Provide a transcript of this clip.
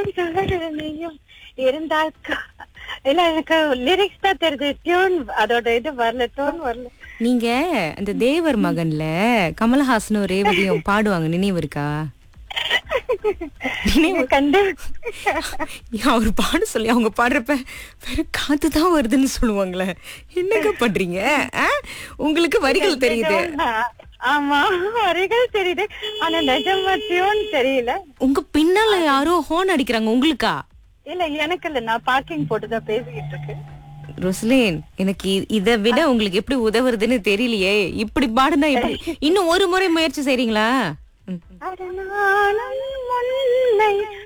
நீயும் இருந்தாக்கா இல்ல எனக்கு லிரிக்ஸ் தான் தெரியுது டியூன் அதோட இது வரல டோன் வரல நீங்க அந்த தேவர் மகன்ல கமலஹாசனும் ரேவதியும் பாடுவாங்க நினைவு இருக்கா நினைவு கண்டு அவர் பாட சொல்லி அவங்க பாடுறப்ப வெறும் காத்து தான் வருதுன்னு சொல்லுவாங்களே என்னங்க பண்றீங்க ஆ? உங்களுக்கு வரிகள் தெரியுது ஆமா வரிகள் தெரியுது ஆனா நிஜமா டியூன் தெரியல உங்க பின்னால யாரோ ஹோன் அடிக்கிறாங்க உங்களுக்கா இல்ல எனக்கு இல்ல நான் பார்க்கிங் போட்டுதான் பேசிக்கிட்டு இருக்கேன் ரோஸ்லின் எனக்கு இ- இதை விட உங்களுக்கு எப்படி உதவுறதுன்னு தெரியலையே இப்படி பாடுனா எப்படி இன்னும் ஒரு முறை முயற்சி செய்றீங்களா ம். அட நானும் முல்லை